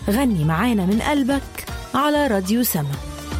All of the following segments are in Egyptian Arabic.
غني معانا من قلبك على راديو سما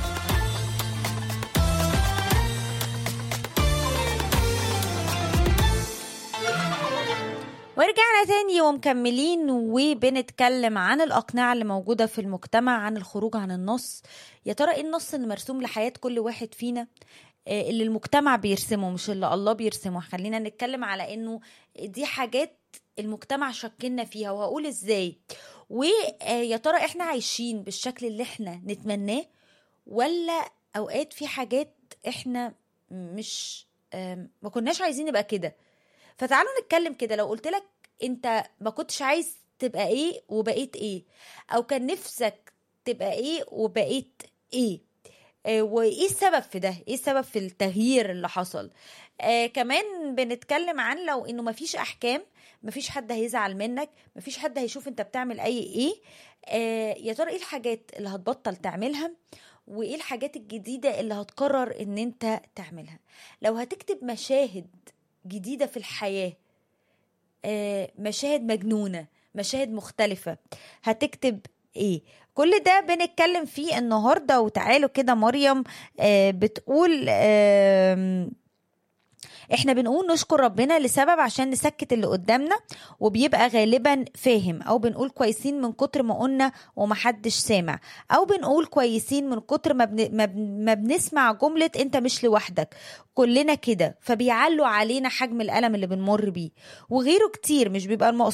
ورجعنا تاني ومكملين وبنتكلم عن الأقنعة اللي موجودة في المجتمع عن الخروج عن النص يا ترى ايه النص اللي مرسوم لحياة كل واحد فينا آه، اللي المجتمع بيرسمه مش اللي الله بيرسمه خلينا نتكلم على انه دي حاجات المجتمع شكلنا فيها وهقول ازاي ويا ترى احنا عايشين بالشكل اللي احنا نتمناه ولا اوقات في حاجات احنا مش آم، ما كناش عايزين نبقى كده فتعالوا نتكلم كده لو قلت لك انت ما كنتش عايز تبقى ايه وبقيت ايه او كان نفسك تبقى ايه وبقيت ايه آه، وايه السبب في ده ايه السبب في التغيير اللي حصل آه كمان بنتكلم عن لو انه مفيش احكام مفيش حد هيزعل منك مفيش حد هيشوف انت بتعمل اي ايه آه يا ترى ايه الحاجات اللي هتبطل تعملها وايه الحاجات الجديدة اللي هتقرر ان انت تعملها لو هتكتب مشاهد جديدة في الحياة آه، مشاهد مجنونة مشاهد مختلفة هتكتب ايه كل ده بنتكلم فيه النهاردة وتعالوا كده مريم آه، بتقول آم، احنا بنقول نشكر ربنا لسبب عشان نسكت اللي قدامنا وبيبقى غالبا فاهم او بنقول كويسين من كتر ما قلنا ومحدش سامع او بنقول كويسين من كتر ما, بن... ما, بن... ما بنسمع جملة انت مش لوحدك كلنا كده فبيعلوا علينا حجم الألم اللي بنمر بيه وغيره كتير مش بيبقى المقصود